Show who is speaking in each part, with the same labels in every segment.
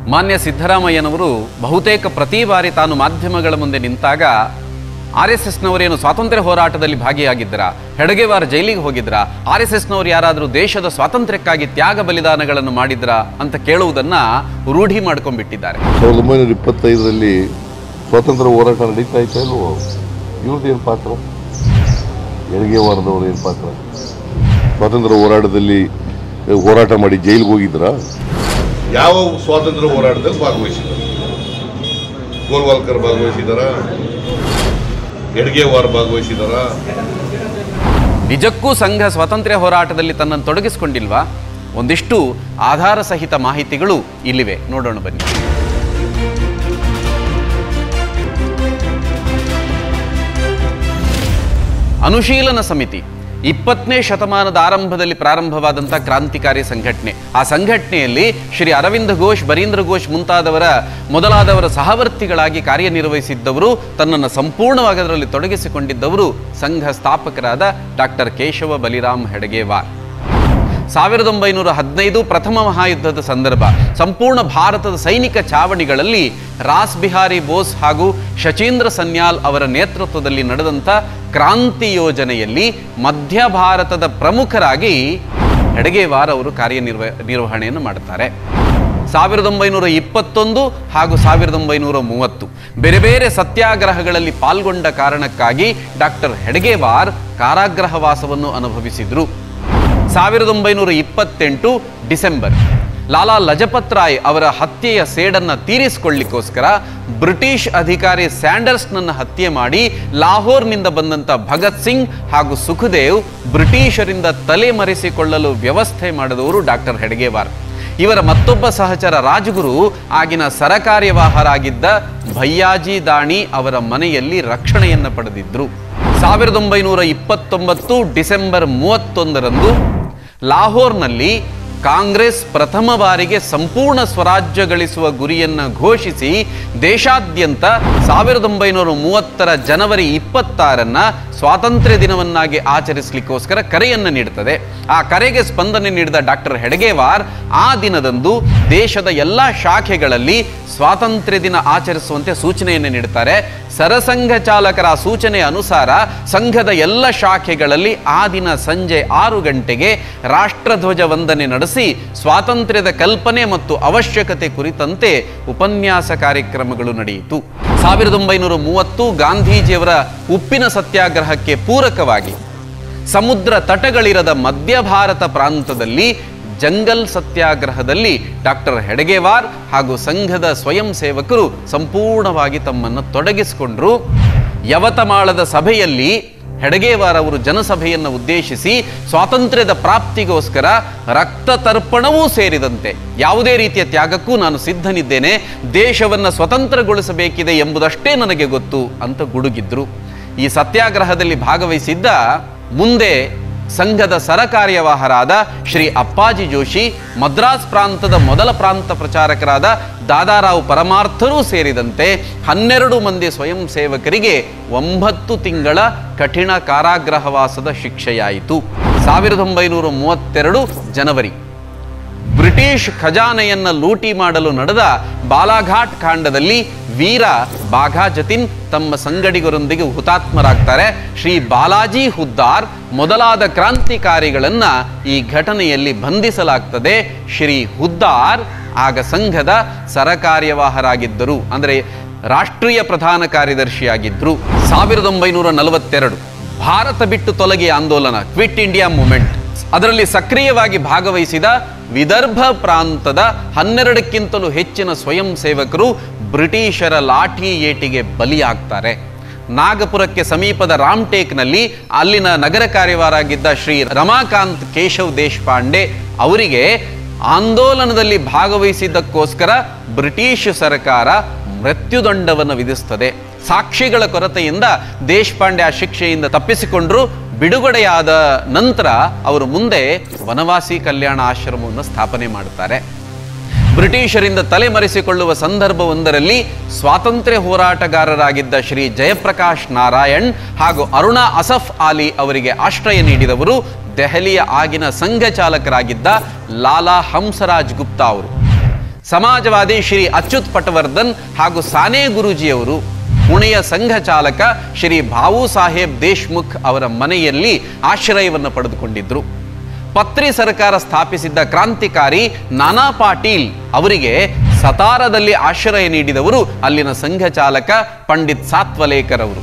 Speaker 1: ಮಾನ್ಯ ಸಿದ್ದರಾಮಯ್ಯನವರು ಬಹುತೇಕ ಪ್ರತಿ ಬಾರಿ ತಾನು ಮಾಧ್ಯಮಗಳ ಮುಂದೆ ನಿಂತಾಗ ಆರ್ ಎಸ್ ಎಸ್ನವರೇನು ಸ್ವಾತಂತ್ರ್ಯ ಹೋರಾಟದಲ್ಲಿ ಭಾಗಿಯಾಗಿದ್ದರಾ ಹೆಡಗೇವಾರ ಜೈಲಿಗೆ ಹೋಗಿದ್ರಾ ಆರ್ ಎಸ್ ಎಸ್ನವರು ಯಾರಾದರೂ ದೇಶದ ಸ್ವಾತಂತ್ರ್ಯಕ್ಕಾಗಿ ತ್ಯಾಗ ಬಲಿದಾನಗಳನ್ನು ಮಾಡಿದ್ರಾ ಅಂತ ಕೇಳುವುದನ್ನ ರೂಢಿ ಮಾಡ್ಕೊಂಡ್ಬಿಟ್ಟಿದ್ದಾರೆ
Speaker 2: ಸಾವಿರದ ಒಂಬೈನೂರ ಇಪ್ಪತ್ತೈದರಲ್ಲಿ ಸ್ವಾತಂತ್ರ್ಯ ಹೋರಾಟ ನಡೀತಾ ಇತ್ತ ಇಲ್ವೋ ಇವ್ರದ್ದು ಏನು ಪಾತ್ರ ಎಡಗೆ ವಾರದವ್ರು ಏನು ಪಾತ್ರ ಸ್ವಾತಂತ್ರ್ಯ ಹೋರಾಟದಲ್ಲಿ ಅಹ್, ಹೋರಾಟ ಮಾಡಿ ಜೈಲಿಗೆ ಹೋಗಿದ್ರಾ ಯಾವ ಸ್ವಾತಂತ್ರ್ಯ ಹೋರಾಟದಲ್ಲಿ ಭಾಗವಹಿಸಿದ್ದಾರೆ ಗೋಲ್ವಾಲ್ಕರ್ ಭಾಗವಹಿಸಿದಾರ ಎಡಗೆವಾರ್ ಭಾಗವಹಿಸಿದಾರ
Speaker 1: ನಿಜಕ್ಕೂ ಸಂಘ ಸ್ವಾತಂತ್ರ್ಯ ಹೋರಾಟದಲ್ಲಿ ತನ್ನನ್ನು ತೊಡಗಿಸಿಕೊಂಡಿಲ್ವಾ ಒಂದಿಷ್ಟು ಆಧಾರ ಸಹಿತ ಮಾಹಿತಿಗಳು ಇಲ್ಲಿವೆ ನೋಡೋಣ ಬನ್ನಿ ಅನುಶೀಲನ ಸಮಿತಿ ಇಪ್ಪತ್ತನೇ ಶತಮಾನದ ಆರಂಭದಲ್ಲಿ ಪ್ರಾರಂಭವಾದಂಥ ಕ್ರಾಂತಿಕಾರಿ ಸಂಘಟನೆ ಆ ಸಂಘಟನೆಯಲ್ಲಿ ಶ್ರೀ ಅರವಿಂದ ಘೋಷ್ ಬರೀಂದ್ರ ಘೋಷ್ ಮುಂತಾದವರ ಮೊದಲಾದವರ ಸಹವರ್ತಿಗಳಾಗಿ ಕಾರ್ಯನಿರ್ವಹಿಸಿದ್ದವರು ತನ್ನನ್ನು ಸಂಪೂರ್ಣವಾಗಿ ಅದರಲ್ಲಿ ತೊಡಗಿಸಿಕೊಂಡಿದ್ದವರು ಸಂಘ ಸ್ಥಾಪಕರಾದ ಡಾಕ್ಟರ್ ಕೇಶವ ಬಲಿರಾಮ್ ಹೆಡಗೇವಾರ್ ಸಾವಿರದ ಒಂಬೈನೂರ ಹದಿನೈದು ಪ್ರಥಮ ಮಹಾಯುದ್ಧದ ಸಂದರ್ಭ ಸಂಪೂರ್ಣ ಭಾರತದ ಸೈನಿಕ ಚಾವಣಿಗಳಲ್ಲಿ ರಾಸ್ ಬಿಹಾರಿ ಬೋಸ್ ಹಾಗೂ ಶಚೀಂದ್ರ ಸನ್ಯಾಲ್ ಅವರ ನೇತೃತ್ವದಲ್ಲಿ ನಡೆದಂಥ ಕ್ರಾಂತಿ ಯೋಜನೆಯಲ್ಲಿ ಮಧ್ಯ ಭಾರತದ ಪ್ರಮುಖರಾಗಿ ಹೆಡಗೇವಾರ್ ಅವರು ಕಾರ್ಯನಿರ್ವ ನಿರ್ವಹಣೆಯನ್ನು ಮಾಡುತ್ತಾರೆ ಸಾವಿರದ ಒಂಬೈನೂರ ಇಪ್ಪತ್ತೊಂದು ಹಾಗೂ ಸಾವಿರದ ಒಂಬೈನೂರ ಮೂವತ್ತು ಬೇರೆ ಬೇರೆ ಸತ್ಯಾಗ್ರಹಗಳಲ್ಲಿ ಪಾಲ್ಗೊಂಡ ಕಾರಣಕ್ಕಾಗಿ ಡಾಕ್ಟರ್ ಹೆಡಗೇವಾರ್ ಕಾರಾಗೃಹವಾಸವನ್ನು ಅನುಭವಿಸಿದ್ರು ಸಾವಿರದ ಒಂಬೈನೂರ ಇಪ್ಪತ್ತೆಂಟು ಡಿಸೆಂಬರ್ ಲಾಲಾ ಲಜಪತ್ ರಾಯ್ ಅವರ ಹತ್ಯೆಯ ಸೇಡನ್ನು ತೀರಿಸಿಕೊಳ್ಳಿಕ್ಕೋಸ್ಕರ ಬ್ರಿಟಿಷ್ ಅಧಿಕಾರಿ ಸ್ಯಾಂಡರ್ಸ್ನನ್ನು ಹತ್ಯೆ ಮಾಡಿ ಲಾಹೋರ್ನಿಂದ ಬಂದಂಥ ಭಗತ್ ಸಿಂಗ್ ಹಾಗೂ ಸುಖದೇವ್ ಬ್ರಿಟಿಷರಿಂದ ತಲೆಮರೆಸಿಕೊಳ್ಳಲು ವ್ಯವಸ್ಥೆ ಮಾಡಿದವರು ಡಾಕ್ಟರ್ ಹೆಡ್ಗೇವಾರ್ ಇವರ ಮತ್ತೊಬ್ಬ ಸಹಚರ ರಾಜಗುರು ಆಗಿನ ಸರಕಾರ್ಯವಾಹರಾಗಿದ್ದ ಭಯ್ಯಾಜಿ ದಾಣಿ ಅವರ ಮನೆಯಲ್ಲಿ ರಕ್ಷಣೆಯನ್ನು ಪಡೆದಿದ್ರು ಸಾವಿರದ ಒಂಬೈನೂರ ಇಪ್ಪತ್ತೊಂಬತ್ತು ಡಿಸೆಂಬರ್ ಮೂವತ್ತೊಂದರಂದು ಲಾಹೋರ್ನಲ್ಲಿ ಕಾಂಗ್ರೆಸ್ ಪ್ರಥಮ ಬಾರಿಗೆ ಸಂಪೂರ್ಣ ಸ್ವರಾಜ್ಯ ಗಳಿಸುವ ಗುರಿಯನ್ನು ಘೋಷಿಸಿ ದೇಶಾದ್ಯಂತ ಸಾವಿರದ ಒಂಬೈನೂರ ಮೂವತ್ತರ ಜನವರಿ ಇಪ್ಪತ್ತಾರನ್ನ ಸ್ವಾತಂತ್ರ್ಯ ದಿನವನ್ನಾಗಿ ಆಚರಿಸಲಿಕ್ಕೋಸ್ಕರ ಕರೆಯನ್ನು ನೀಡುತ್ತದೆ ಆ ಕರೆಗೆ ಸ್ಪಂದನೆ ನೀಡಿದ ಡಾಕ್ಟರ್ ಹೆಡಗೇವಾರ್ ಆ ದಿನದಂದು ದೇಶದ ಎಲ್ಲ ಶಾಖೆಗಳಲ್ಲಿ ಸ್ವಾತಂತ್ರ್ಯ ದಿನ ಆಚರಿಸುವಂತೆ ಸೂಚನೆಯನ್ನು ನೀಡುತ್ತಾರೆ ಸರಸಂಘ ಚಾಲಕರ ಸೂಚನೆ ಅನುಸಾರ ಸಂಘದ ಎಲ್ಲ ಶಾಖೆಗಳಲ್ಲಿ ಆ ದಿನ ಸಂಜೆ ಆರು ಗಂಟೆಗೆ ರಾಷ್ಟ್ರಧ್ವಜ ವಂದನೆ ನಡೆಸಿ ಸ್ವಾತಂತ್ರ್ಯದ ಕಲ್ಪನೆ ಮತ್ತು ಅವಶ್ಯಕತೆ ಕುರಿತಂತೆ ಉಪನ್ಯಾಸ ಕಾರ್ಯಕ್ರಮಗಳು ನಡೆಯಿತು ಸಾವಿರದ ಒಂಬೈನೂರ ಮೂವತ್ತು ಗಾಂಧೀಜಿಯವರ ಉಪ್ಪಿನ ಸತ್ಯಾಗ್ರಹಕ್ಕೆ ಪೂರಕವಾಗಿ ಸಮುದ್ರ ತಟಗಳಿರದ ಮಧ್ಯ ಭಾರತ ಪ್ರಾಂತದಲ್ಲಿ ಜಂಗಲ್ ಸತ್ಯಾಗ್ರಹದಲ್ಲಿ ಡಾಕ್ಟರ್ ಹೆಡಗೇವಾರ್ ಹಾಗೂ ಸಂಘದ ಸ್ವಯಂ ಸೇವಕರು ಸಂಪೂರ್ಣವಾಗಿ ತಮ್ಮನ್ನು ತೊಡಗಿಸಿಕೊಂಡ್ರು ಯವತಮಾಳದ ಸಭೆಯಲ್ಲಿ ಹೆಡಗೇವಾರ್ ಅವರು ಜನಸಭೆಯನ್ನು ಉದ್ದೇಶಿಸಿ ಸ್ವಾತಂತ್ರ್ಯದ ಪ್ರಾಪ್ತಿಗೋಸ್ಕರ ರಕ್ತ ತರ್ಪಣವೂ ಸೇರಿದಂತೆ ಯಾವುದೇ ರೀತಿಯ ತ್ಯಾಗಕ್ಕೂ ನಾನು ಸಿದ್ಧನಿದ್ದೇನೆ ದೇಶವನ್ನು ಸ್ವತಂತ್ರಗೊಳಿಸಬೇಕಿದೆ ಎಂಬುದಷ್ಟೇ ನನಗೆ ಗೊತ್ತು ಅಂತ ಗುಡುಗಿದ್ರು ಈ ಸತ್ಯಾಗ್ರಹದಲ್ಲಿ ಭಾಗವಹಿಸಿದ್ದ ಮುಂದೆ ಸಂಘದ ಸರಕಾರ್ಯವಾಹರಾದ ಶ್ರೀ ಅಪ್ಪಾಜಿ ಜೋಶಿ ಮದ್ರಾಸ್ ಪ್ರಾಂತದ ಮೊದಲ ಪ್ರಾಂತ ಪ್ರಚಾರಕರಾದ ದಾದಾರಾವ್ ಪರಮಾರ್ಥರೂ ಸೇರಿದಂತೆ ಹನ್ನೆರಡು ಮಂದಿ ಸ್ವಯಂ ಸೇವಕರಿಗೆ ಒಂಬತ್ತು ತಿಂಗಳ ಕಠಿಣ ಕಾರಾಗೃಹವಾಸದ ಶಿಕ್ಷೆಯಾಯಿತು ಸಾವಿರದ ಒಂಬೈನೂರ ಮೂವತ್ತೆರಡು ಜನವರಿ ಬ್ರಿಟಿಷ್ ಖಜಾನೆಯನ್ನ ಲೂಟಿ ಮಾಡಲು ನಡೆದ ಬಾಲಾಘಾಟ್ ಕಾಂಡದಲ್ಲಿ ವೀರ ಬಾಘಾ ಜತಿನ್ ತಮ್ಮ ಸಂಗಡಿಗರೊಂದಿಗೆ ಹುತಾತ್ಮರಾಗ್ತಾರೆ ಶ್ರೀ ಬಾಲಾಜಿ ಹುದ್ದಾರ್ ಮೊದಲಾದ ಕ್ರಾಂತಿಕಾರಿಗಳನ್ನ ಈ ಘಟನೆಯಲ್ಲಿ ಬಂಧಿಸಲಾಗ್ತದೆ ಶ್ರೀ ಹುದ್ದಾರ್ ಆಗ ಸಂಘದ ಸರಕಾರ್ಯವಾಹರಾಗಿದ್ದರು ಅಂದರೆ ರಾಷ್ಟ್ರೀಯ ಪ್ರಧಾನ ಕಾರ್ಯದರ್ಶಿಯಾಗಿದ್ದರು ಸಾವಿರದ ಒಂಬೈನೂರ ನಲವತ್ತೆರಡು ಭಾರತ ಬಿಟ್ಟು ತೊಲಗಿ ಆಂದೋಲನ ಕ್ವಿಟ್ ಇಂಡಿಯಾ ಮೂಮೆಂಟ್ ಅದರಲ್ಲಿ ಸಕ್ರಿಯವಾಗಿ ಭಾಗವಹಿಸಿದ ವಿದರ್ಭ ಪ್ರಾಂತದ ಹನ್ನೆರಡಕ್ಕಿಂತಲೂ ಹೆಚ್ಚಿನ ಸ್ವಯಂ ಸೇವಕರು ಬ್ರಿಟಿಷರ ಲಾಠಿ ಏಟಿಗೆ ಬಲಿಯಾಗ್ತಾರೆ ನಾಗಪುರಕ್ಕೆ ಸಮೀಪದ ರಾಮ್ಟೇಕ್ನಲ್ಲಿ ಅಲ್ಲಿನ ನಗರ ಕಾರ್ಯವಾರಾಗಿದ್ದ ಶ್ರೀ ರಮಾಕಾಂತ್ ಕೇಶವ್ ದೇಶಪಾಂಡೆ ಅವರಿಗೆ ಆಂದೋಲನದಲ್ಲಿ ಭಾಗವಹಿಸಿದ್ದಕ್ಕೋಸ್ಕರ ಬ್ರಿಟಿಷ್ ಸರ್ಕಾರ ಮೃತ್ಯುದಂಡವನ್ನು ವಿಧಿಸ್ತದೆ ಸಾಕ್ಷಿಗಳ ಕೊರತೆಯಿಂದ ದೇಶಪಾಂಡೆ ಆ ಶಿಕ್ಷೆಯಿಂದ ತಪ್ಪಿಸಿಕೊಂಡ್ರು ಬಿಡುಗಡೆಯಾದ ನಂತರ ಅವರು ಮುಂದೆ ವನವಾಸಿ ಕಲ್ಯಾಣ ಆಶ್ರಮವನ್ನು ಸ್ಥಾಪನೆ ಮಾಡುತ್ತಾರೆ ಬ್ರಿಟಿಷರಿಂದ ತಲೆಮರೆಸಿಕೊಳ್ಳುವ ಸಂದರ್ಭವೊಂದರಲ್ಲಿ ಸ್ವಾತಂತ್ರ್ಯ ಹೋರಾಟಗಾರರಾಗಿದ್ದ ಶ್ರೀ ಜಯಪ್ರಕಾಶ್ ನಾರಾಯಣ್ ಹಾಗೂ ಅರುಣಾ ಅಸಫ್ ಆಲಿ ಅವರಿಗೆ ಆಶ್ರಯ ನೀಡಿದವರು ದೆಹಲಿಯ ಆಗಿನ ಸಂಘ ಚಾಲಕರಾಗಿದ್ದ ಲಾಲಾ ಹಂಸರಾಜ್ ಗುಪ್ತಾ ಅವರು ಸಮಾಜವಾದಿ ಶ್ರೀ ಅಚ್ಯುತ್ ಪಟವರ್ಧನ್ ಹಾಗೂ ಸಾನೆ ಗುರೂಜಿಯವರು ಪುಣೆಯ ಸಂಘ ಚಾಲಕ ಶ್ರೀ ಭಾವು ಸಾಹೇಬ್ ದೇಶ್ಮುಖ್ ಅವರ ಮನೆಯಲ್ಲಿ ಆಶ್ರಯವನ್ನು ಪಡೆದುಕೊಂಡಿದ್ರು ಪತ್ರಿ ಸರ್ಕಾರ ಸ್ಥಾಪಿಸಿದ್ದ ಕ್ರಾಂತಿಕಾರಿ ನಾನಾ ಪಾಟೀಲ್ ಅವರಿಗೆ ಸತಾರದಲ್ಲಿ ಆಶ್ರಯ ನೀಡಿದವರು ಅಲ್ಲಿನ ಸಂಘ ಚಾಲಕ ಪಂಡಿತ್ ಸಾತ್ವಲೇಕರ್ ಅವರು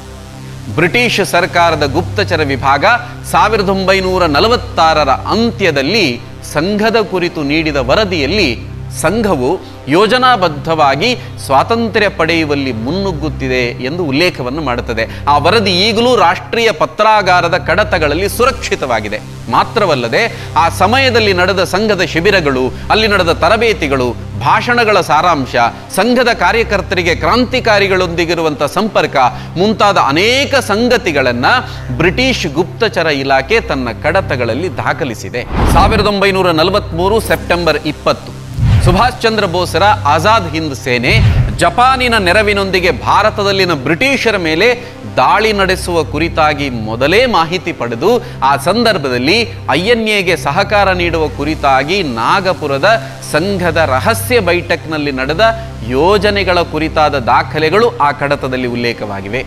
Speaker 1: ಬ್ರಿಟಿಷ್ ಸರ್ಕಾರದ ಗುಪ್ತಚರ ವಿಭಾಗ ಸಾವಿರದ ಒಂಬೈನೂರ ನಲವತ್ತಾರರ ಅಂತ್ಯದಲ್ಲಿ ಸಂಘದ ಕುರಿತು ನೀಡಿದ ವರದಿಯಲ್ಲಿ ಸಂಘವು ಯೋಜನಾಬದ್ಧವಾಗಿ ಸ್ವಾತಂತ್ರ್ಯ ಪಡೆಯುವಲ್ಲಿ ಮುನ್ನುಗ್ಗುತ್ತಿದೆ ಎಂದು ಉಲ್ಲೇಖವನ್ನು ಮಾಡುತ್ತದೆ ಆ ವರದಿ ಈಗಲೂ ರಾಷ್ಟ್ರೀಯ ಪತ್ರಾಗಾರದ ಕಡತಗಳಲ್ಲಿ ಸುರಕ್ಷಿತವಾಗಿದೆ ಮಾತ್ರವಲ್ಲದೆ ಆ ಸಮಯದಲ್ಲಿ ನಡೆದ ಸಂಘದ ಶಿಬಿರಗಳು ಅಲ್ಲಿ ನಡೆದ ತರಬೇತಿಗಳು ಭಾಷಣಗಳ ಸಾರಾಂಶ ಸಂಘದ ಕಾರ್ಯಕರ್ತರಿಗೆ ಕ್ರಾಂತಿಕಾರಿಗಳೊಂದಿಗಿರುವಂಥ ಸಂಪರ್ಕ ಮುಂತಾದ ಅನೇಕ ಸಂಗತಿಗಳನ್ನು ಬ್ರಿಟಿಷ್ ಗುಪ್ತಚರ ಇಲಾಖೆ ತನ್ನ ಕಡತಗಳಲ್ಲಿ ದಾಖಲಿಸಿದೆ ಸಾವಿರದ ಒಂಬೈನೂರ ನಲವತ್ತ್ಮೂರು ಸೆಪ್ಟೆಂಬರ್ ಇಪ್ಪತ್ತು ಸುಭಾಷ್ ಚಂದ್ರ ಬೋಸರ ಆಜಾದ್ ಹಿಂದ್ ಸೇನೆ ಜಪಾನಿನ ನೆರವಿನೊಂದಿಗೆ ಭಾರತದಲ್ಲಿನ ಬ್ರಿಟಿಷರ ಮೇಲೆ ದಾಳಿ ನಡೆಸುವ ಕುರಿತಾಗಿ ಮೊದಲೇ ಮಾಹಿತಿ ಪಡೆದು ಆ ಸಂದರ್ಭದಲ್ಲಿ ಐ ಎನ್ ಎಗೆ ಸಹಕಾರ ನೀಡುವ ಕುರಿತಾಗಿ ನಾಗಪುರದ ಸಂಘದ ರಹಸ್ಯ ಬೈಠಕ್ನಲ್ಲಿ ನಡೆದ ಯೋಜನೆಗಳ ಕುರಿತಾದ ದಾಖಲೆಗಳು ಆ ಕಡತದಲ್ಲಿ ಉಲ್ಲೇಖವಾಗಿವೆ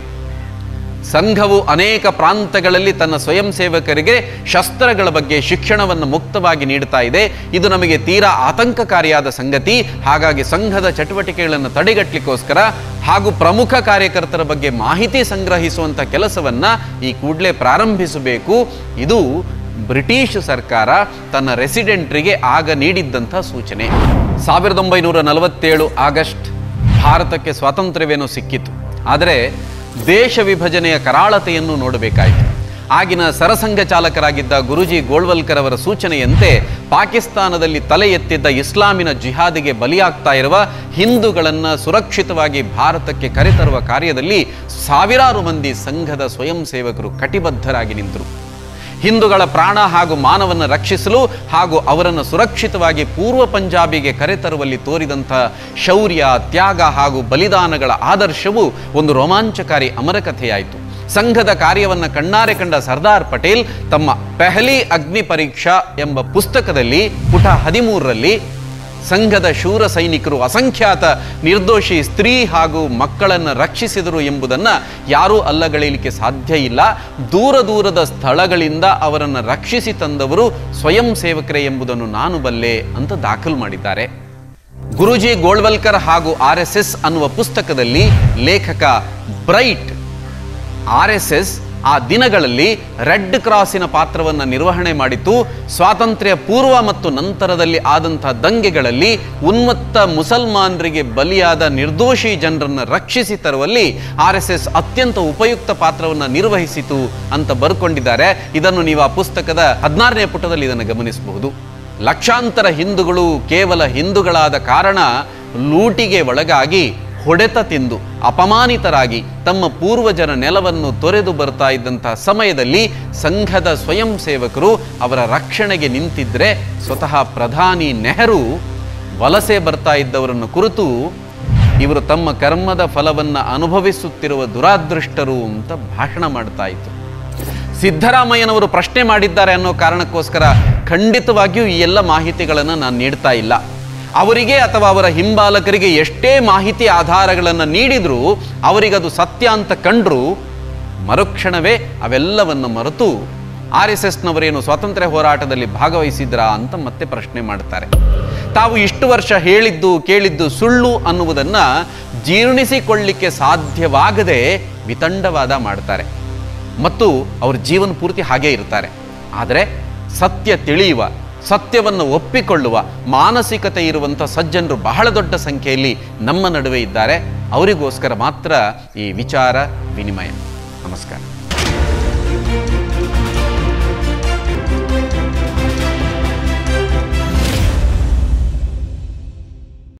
Speaker 1: ಸಂಘವು ಅನೇಕ ಪ್ರಾಂತಗಳಲ್ಲಿ ತನ್ನ ಸ್ವಯಂ ಸೇವಕರಿಗೆ ಶಸ್ತ್ರಗಳ ಬಗ್ಗೆ ಶಿಕ್ಷಣವನ್ನು ಮುಕ್ತವಾಗಿ ನೀಡುತ್ತಾ ಇದೆ ಇದು ನಮಗೆ ತೀರಾ ಆತಂಕಕಾರಿಯಾದ ಸಂಗತಿ ಹಾಗಾಗಿ ಸಂಘದ ಚಟುವಟಿಕೆಗಳನ್ನು ತಡೆಗಟ್ಟಲಿಕ್ಕೋಸ್ಕರ ಹಾಗೂ ಪ್ರಮುಖ ಕಾರ್ಯಕರ್ತರ ಬಗ್ಗೆ ಮಾಹಿತಿ ಸಂಗ್ರಹಿಸುವಂಥ ಕೆಲಸವನ್ನ ಈ ಕೂಡಲೇ ಪ್ರಾರಂಭಿಸಬೇಕು ಇದು ಬ್ರಿಟಿಷ್ ಸರ್ಕಾರ ತನ್ನ ರೆಸಿಡೆಂಟ್ರಿಗೆ ಆಗ ನೀಡಿದ್ದಂಥ ಸೂಚನೆ ಸಾವಿರದ ಒಂಬೈನೂರ ನಲವತ್ತೇಳು ಆಗಸ್ಟ್ ಭಾರತಕ್ಕೆ ಸ್ವಾತಂತ್ರ್ಯವೇನೋ ಸಿಕ್ಕಿತು ಆದರೆ ದೇಶ ವಿಭಜನೆಯ ಕರಾಳತೆಯನ್ನು ನೋಡಬೇಕಾಯಿತು ಆಗಿನ ಸರಸಂಘ ಚಾಲಕರಾಗಿದ್ದ ಗುರುಜಿ ಗೋಳ್ವಲ್ಕರ್ ಅವರ ಸೂಚನೆಯಂತೆ ಪಾಕಿಸ್ತಾನದಲ್ಲಿ ತಲೆ ಎತ್ತಿದ್ದ ಇಸ್ಲಾಮಿನ ಜಿಹಾದಿಗೆ ಬಲಿಯಾಗ್ತಾ ಇರುವ ಹಿಂದೂಗಳನ್ನು ಸುರಕ್ಷಿತವಾಗಿ ಭಾರತಕ್ಕೆ ಕರೆತರುವ ಕಾರ್ಯದಲ್ಲಿ ಸಾವಿರಾರು ಮಂದಿ ಸಂಘದ ಸ್ವಯಂ ಸೇವಕರು ಕಟಿಬದ್ಧರಾಗಿ ನಿಂತರು ಹಿಂದೂಗಳ ಪ್ರಾಣ ಹಾಗೂ ಮಾನವನ್ನು ರಕ್ಷಿಸಲು ಹಾಗೂ ಅವರನ್ನು ಸುರಕ್ಷಿತವಾಗಿ ಪೂರ್ವ ಪಂಜಾಬಿಗೆ ಕರೆತರುವಲ್ಲಿ ತೋರಿದಂಥ ಶೌರ್ಯ ತ್ಯಾಗ ಹಾಗೂ ಬಲಿದಾನಗಳ ಆದರ್ಶವು ಒಂದು ರೋಮಾಂಚಕಾರಿ ಅಮರಕಥೆಯಾಯಿತು ಸಂಘದ ಕಾರ್ಯವನ್ನು ಕಣ್ಣಾರೆ ಕಂಡ ಸರ್ದಾರ್ ಪಟೇಲ್ ತಮ್ಮ ಪೆಹಲಿ ಅಗ್ನಿ ಪರೀಕ್ಷಾ ಎಂಬ ಪುಸ್ತಕದಲ್ಲಿ ಪುಟ ಹದಿಮೂರರಲ್ಲಿ ಸಂಘದ ಶೂರ ಸೈನಿಕರು ಅಸಂಖ್ಯಾತ ನಿರ್ದೋಷಿ ಸ್ತ್ರೀ ಹಾಗೂ ಮಕ್ಕಳನ್ನು ರಕ್ಷಿಸಿದರು ಎಂಬುದನ್ನು ಯಾರೂ ಅಲ್ಲಗಳೆಯಲಿಕ್ಕೆ ಸಾಧ್ಯ ಇಲ್ಲ ದೂರ ದೂರದ ಸ್ಥಳಗಳಿಂದ ಅವರನ್ನು ರಕ್ಷಿಸಿ ತಂದವರು ಸ್ವಯಂ ಸೇವಕರೇ ಎಂಬುದನ್ನು ನಾನು ಬಲ್ಲೆ ಅಂತ ದಾಖಲು ಮಾಡಿದ್ದಾರೆ ಗುರುಜಿ ಗೋಳ್ವಲ್ಕರ್ ಹಾಗೂ ಆರ್ ಎಸ್ ಎಸ್ ಅನ್ನುವ ಪುಸ್ತಕದಲ್ಲಿ ಲೇಖಕ ಬ್ರೈಟ್ ಆರ್ ಎಸ್ ಎಸ್ ಆ ದಿನಗಳಲ್ಲಿ ರೆಡ್ ಕ್ರಾಸಿನ ಪಾತ್ರವನ್ನು ನಿರ್ವಹಣೆ ಮಾಡಿತು ಸ್ವಾತಂತ್ರ್ಯ ಪೂರ್ವ ಮತ್ತು ನಂತರದಲ್ಲಿ ಆದಂಥ ದಂಗೆಗಳಲ್ಲಿ ಉನ್ಮತ್ತ ಮುಸಲ್ಮಾನರಿಗೆ ಬಲಿಯಾದ ನಿರ್ದೋಷಿ ಜನರನ್ನು ರಕ್ಷಿಸಿ ತರುವಲ್ಲಿ ಆರ್ ಎಸ್ ಎಸ್ ಅತ್ಯಂತ ಉಪಯುಕ್ತ ಪಾತ್ರವನ್ನು ನಿರ್ವಹಿಸಿತು ಅಂತ ಬರ್ಕೊಂಡಿದ್ದಾರೆ ಇದನ್ನು ನೀವು ಆ ಪುಸ್ತಕದ ಹದಿನಾರನೇ ಪುಟದಲ್ಲಿ ಇದನ್ನು ಗಮನಿಸಬಹುದು ಲಕ್ಷಾಂತರ ಹಿಂದೂಗಳು ಕೇವಲ ಹಿಂದೂಗಳಾದ ಕಾರಣ ಲೂಟಿಗೆ ಒಳಗಾಗಿ ಹೊಡೆತ ತಿಂದು ಅಪಮಾನಿತರಾಗಿ ತಮ್ಮ ಪೂರ್ವಜರ ನೆಲವನ್ನು ತೊರೆದು ಬರ್ತಾ ಇದ್ದಂತಹ ಸಮಯದಲ್ಲಿ ಸಂಘದ ಸ್ವಯಂ ಸೇವಕರು ಅವರ ರಕ್ಷಣೆಗೆ ನಿಂತಿದ್ರೆ ಸ್ವತಃ ಪ್ರಧಾನಿ ನೆಹರು ವಲಸೆ ಬರ್ತಾ ಇದ್ದವರನ್ನು ಕುರಿತು ಇವರು ತಮ್ಮ ಕರ್ಮದ ಫಲವನ್ನು ಅನುಭವಿಸುತ್ತಿರುವ ದುರಾದೃಷ್ಟರು ಅಂತ ಭಾಷಣ ಮಾಡ್ತಾ ಇತ್ತು ಸಿದ್ದರಾಮಯ್ಯನವರು ಪ್ರಶ್ನೆ ಮಾಡಿದ್ದಾರೆ ಅನ್ನೋ ಕಾರಣಕ್ಕೋಸ್ಕರ ಖಂಡಿತವಾಗಿಯೂ ಈ ಎಲ್ಲ ಮಾಹಿತಿಗಳನ್ನು ನಾನು ನೀಡ್ತಾ ಇಲ್ಲ ಅವರಿಗೆ ಅಥವಾ ಅವರ ಹಿಂಬಾಲಕರಿಗೆ ಎಷ್ಟೇ ಮಾಹಿತಿ ಆಧಾರಗಳನ್ನು ನೀಡಿದರೂ ಅವರಿಗದು ಸತ್ಯ ಅಂತ ಕಂಡ್ರು ಮರುಕ್ಷಣವೇ ಅವೆಲ್ಲವನ್ನು ಮರೆತು ಆರ್ ಎಸ್ ಎಸ್ನವರೇನು ಸ್ವಾತಂತ್ರ್ಯ ಹೋರಾಟದಲ್ಲಿ ಭಾಗವಹಿಸಿದ್ರಾ ಅಂತ ಮತ್ತೆ ಪ್ರಶ್ನೆ ಮಾಡ್ತಾರೆ ತಾವು ಇಷ್ಟು ವರ್ಷ ಹೇಳಿದ್ದು ಕೇಳಿದ್ದು ಸುಳ್ಳು ಅನ್ನುವುದನ್ನು ಜೀರ್ಣಿಸಿಕೊಳ್ಳಿಕ್ಕೆ ಸಾಧ್ಯವಾಗದೆ ವಿತಂಡವಾದ ಮಾಡ್ತಾರೆ ಮತ್ತು ಅವ್ರ ಜೀವನ ಪೂರ್ತಿ ಹಾಗೇ ಇರ್ತಾರೆ ಆದರೆ ಸತ್ಯ ತಿಳಿಯುವ ಸತ್ಯವನ್ನು ಒಪ್ಪಿಕೊಳ್ಳುವ ಮಾನಸಿಕತೆ ಇರುವಂಥ ಸಜ್ಜನರು ಬಹಳ ದೊಡ್ಡ ಸಂಖ್ಯೆಯಲ್ಲಿ ನಮ್ಮ ನಡುವೆ ಇದ್ದಾರೆ ಅವರಿಗೋಸ್ಕರ ಮಾತ್ರ ಈ ವಿಚಾರ ವಿನಿಮಯ ನಮಸ್ಕಾರ